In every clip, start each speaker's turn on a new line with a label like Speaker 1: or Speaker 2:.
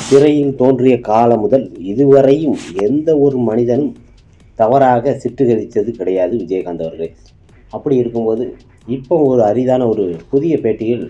Speaker 1: திரையில் தோன்றிய காலம் முதல் இதுவரையும் எந்த ஒரு மனிதனும் தவறாக சிற்றுகரித்தது கிடையாது விஜயகாந்த் அவர்களை அப்படி இருக்கும்போது இப்போ ஒரு அரிதான ஒரு புதிய பேட்டியில்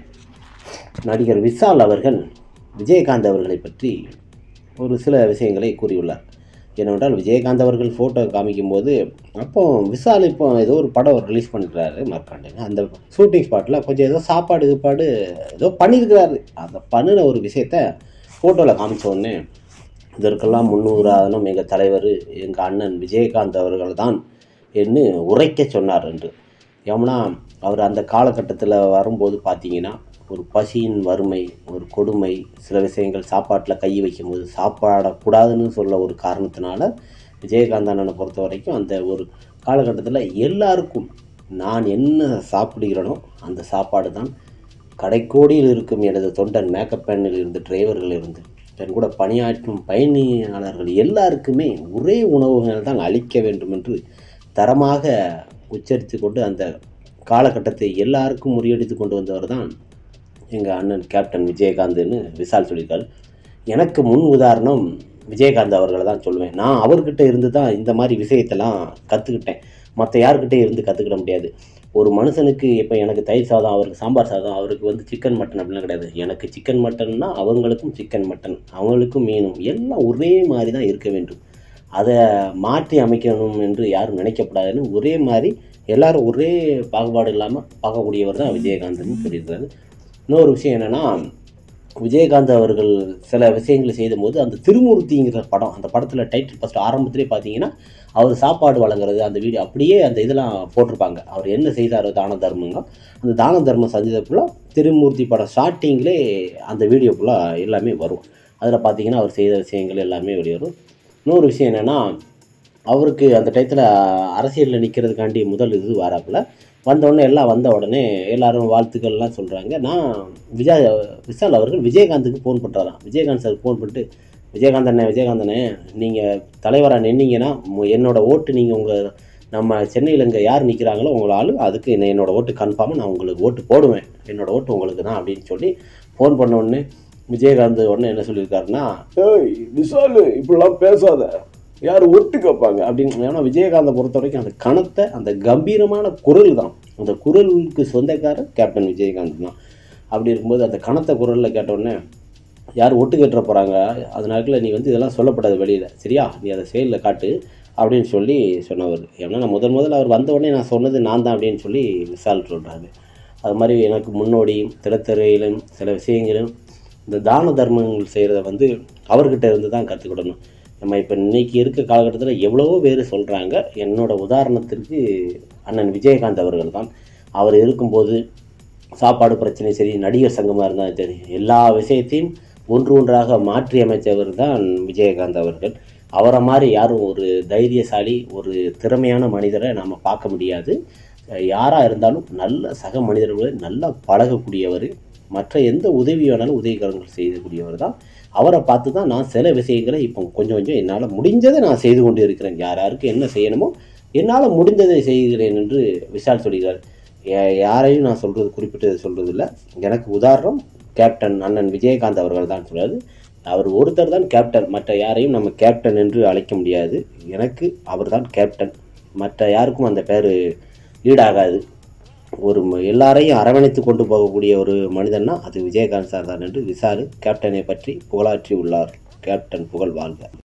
Speaker 1: நடிகர் விஷால் அவர்கள் விஜயகாந்த் அவர்களை பற்றி ஒரு சில விஷயங்களை கூறியுள்ளார் என்னவென்றால் விஜயகாந்த் அவர்கள் ஃபோட்டோ காமிக்கும்போது அப்போ விஷால் இப்போ ஏதோ ஒரு படம் ரிலீஸ் பண்ணிருக்கிறாரு மார்க்காண்டுங்க அந்த ஷூட்டிங் ஸ்பாட்டில் கொஞ்சம் ஏதோ சாப்பாடு கீப்பாடு ஏதோ பண்ணியிருக்கிறாரு அந்த பண்ணின ஒரு விஷயத்த ஃபோட்டோவில் காமிச்ச உடனே இதற்கெல்லாம் முன்னுதாரணம் எங்கள் தலைவர் எங்கள் அண்ணன் விஜயகாந்த் அவர்கள் தான் என்று உரைக்க சொன்னார் என்று ஏன்னா அவர் அந்த காலகட்டத்தில் வரும்போது பார்த்தீங்கன்னா ஒரு பசியின் வறுமை ஒரு கொடுமை சில விஷயங்கள் சாப்பாட்டில் கை வைக்கும்போது சாப்பாடக்கூடாதுன்னு சொல்ல ஒரு காரணத்தினால விஜயகாந்த் அண்ணனை பொறுத்த வரைக்கும் அந்த ஒரு காலகட்டத்தில் எல்லாருக்கும் நான் என்ன சாப்பிடுகிறேனோ அந்த சாப்பாடு தான் கடைக்கோடியில் இருக்கும் எனது தொண்டன் மேக்கப் பெண்ணில் இருந்து டிரைவர்கள் இருந்து என் கூட பணியாற்றும் பயணியாளர்கள் எல்லாருக்குமே ஒரே உணவுகள் தான் அளிக்க வேண்டும் என்று தரமாக உச்சரித்து கொண்டு அந்த காலகட்டத்தை எல்லாருக்கும் முறியடித்து கொண்டு வந்தவர் தான் எங்கள் அண்ணன் கேப்டன் விஜயகாந்த்னு விசால் சொல்லியிருக்காரு எனக்கு முன் உதாரணம் விஜயகாந்த் அவர்களை தான் சொல்லுவேன் நான் அவர்கிட்ட இருந்து தான் இந்த மாதிரி விஷயத்தெல்லாம் கற்றுக்கிட்டேன் மற்ற யார்கிட்ட இருந்து கற்றுக்கிட முடியாது ஒரு மனுஷனுக்கு இப்போ எனக்கு தயிர் சாதம் அவருக்கு சாம்பார் சாதம் அவருக்கு வந்து சிக்கன் மட்டன் அப்படிலாம் கிடையாது எனக்கு சிக்கன் மட்டன்னா அவங்களுக்கும் சிக்கன் மட்டன் அவங்களுக்கும் மீனும் எல்லாம் ஒரே மாதிரி தான் இருக்க வேண்டும் அதை மாற்றி அமைக்கணும் என்று யாரும் நினைக்கப்படாதுன்னு ஒரே மாதிரி எல்லாரும் ஒரே பாகுபாடு இல்லாமல் பார்க்கக்கூடியவர் தான் விஜயகாந்த்னு சொல்லியிருக்காரு இன்னொரு விஷயம் என்னென்னா விஜயகாந்த் அவர்கள் சில விஷயங்களை செய்தபோது அந்த திருமூர்த்திங்கிற படம் அந்த படத்தில் டைட்டில் ஃபஸ்ட் ஆரம்பத்திலே பார்த்தீங்கன்னா அவர் சாப்பாடு வழங்குறது அந்த வீடியோ அப்படியே அந்த இதெல்லாம் போட்டிருப்பாங்க அவர் என்ன செய்தார் தான தர்மங்க அந்த தான தர்மம் செஞ்சதுக்குள்ள திருமூர்த்தி படம் ஸ்டார்டிங்லே அந்த வீடியோ ஃபுல்லாக எல்லாமே வரும் அதில் பார்த்தீங்கன்னா அவர் செய்த விஷயங்கள் எல்லாமே வெளிவரும் இன்னொரு விஷயம் என்னென்னா அவருக்கு அந்த டயத்தில் அரசியலில் நிற்கிறதுக்காண்டி முதல் இது வராப்புல வந்தவுடனே எல்லாம் வந்த உடனே எல்லாரும் வாழ்த்துக்கள்லாம் சொல்கிறாங்க நான் விஜய் விஷால் அவர்கள் விஜயகாந்துக்கு ஃபோன் பண்ணுறாராம் விஜயகாந்த் சார் ஃபோன் பண்ணிட்டு விஜயகாந்த் அண்ணே விஜயகாந்த் அண்ணே நீங்கள் தலைவராக நின்னீங்கன்னா மு- என்னோட ஓட்டு நீங்கள் உங்கள் நம்ம சென்னையில் இங்கே யார் நிற்கிறாங்களோ உங்களை ஆளு அதுக்கு என்ன என்னோட ஓட்டு கன்ஃபார்மாக நான் உங்களுக்கு ஓட்டு போடுவேன் என்னோட ஓட்டு உங்களுக்கு தான் அப்படின்னு சொல்லி ஃபோன் பண்ண உடனே விஜயகாந்த் உடனே என்ன சொல்லியிருக்காருன்னா ஏய் விஷாலு இப்படிலாம் பேசாத யார் ஒட்டு கேட்பாங்க அப்படின்னு ஏன்னா விஜயகாந்தை பொறுத்த வரைக்கும் அந்த கணத்தை அந்த கம்பீரமான குரல் தான் அந்த குரலுக்கு சொந்தக்காரர் கேப்டன் விஜயகாந்த் தான் அப்படி இருக்கும்போது அந்த கணத்த குரலில் கேட்டவுடனே யார் ஒட்டு கேட்டுற போகிறாங்க அதனால நீ வந்து இதெல்லாம் சொல்லப்படாது வெளியில் சரியா நீ அதை செயலில் காட்டு அப்படின்னு சொல்லி சொன்னவர் ஏன்னா நான் முதல் முதல்ல அவர் வந்த உடனே நான் சொன்னது நான் தான் அப்படின்னு சொல்லி விசால் சொல்கிறாரு அது மாதிரி எனக்கு முன்னோடியும் திறத்தறையிலும் சில விஷயங்களும் இந்த தான தர்மங்கள் செய்கிறத வந்து அவர்கிட்ட இருந்து தான் கற்றுக்கிடணும் நம்ம இப்போ இன்னைக்கு இருக்க காலகட்டத்தில் எவ்வளவோ பேர் சொல்கிறாங்க என்னோட உதாரணத்திற்கு அண்ணன் விஜயகாந்த் அவர்கள் தான் அவர் இருக்கும்போது சாப்பாடு பிரச்சனை சரி நடிகர் சங்கமாக இருந்தாலும் சரி எல்லா விஷயத்தையும் ஒன்று ஒன்றாக மாற்றி அமைச்சவர் தான் விஜயகாந்த் அவர்கள் அவரை மாதிரி யாரும் ஒரு தைரியசாலி ஒரு திறமையான மனிதரை நாம் பார்க்க முடியாது யாராக இருந்தாலும் நல்ல சக மனிதர்களை நல்லா பழகக்கூடியவர் மற்ற எந்த உதவி வேணாலும் உதவிகரங்கள் செய்யக்கூடியவர் தான் அவரை பார்த்து தான் நான் சில விஷயங்களை இப்போ கொஞ்சம் கொஞ்சம் என்னால் முடிஞ்சதை நான் செய்து கொண்டு இருக்கிறேன் யார் யாருக்கு என்ன செய்யணுமோ என்னால் முடிந்ததை செய்கிறேன் என்று விஷால் சொல்கிறார் யா- யாரையும் நான் சொல்கிறது குறிப்பிட்டு சொல்கிறது இல்லை எனக்கு உதாரணம் கேப்டன் அண்ணன் விஜயகாந்த் அவர்கள் தான் சொல்றாரு அவர் ஒருத்தர் தான் கேப்டன் மற்ற யாரையும் நம்ம கேப்டன் என்று அழைக்க முடியாது எனக்கு அவர் தான் கேப்டன் மற்ற யாருக்கும் அந்த பேர் ஈடாகாது ஒரு ம- எல்லாரையும் அரவணைத்து கொண்டு போகக்கூடிய ஒரு மனிதன்னா அது விஜயகாந்த் சார் தான் என்று விசாரு கேப்டனை பற்றி புகழாற்றி உள்ளார் கேப்டன் புகழ் வாழ்க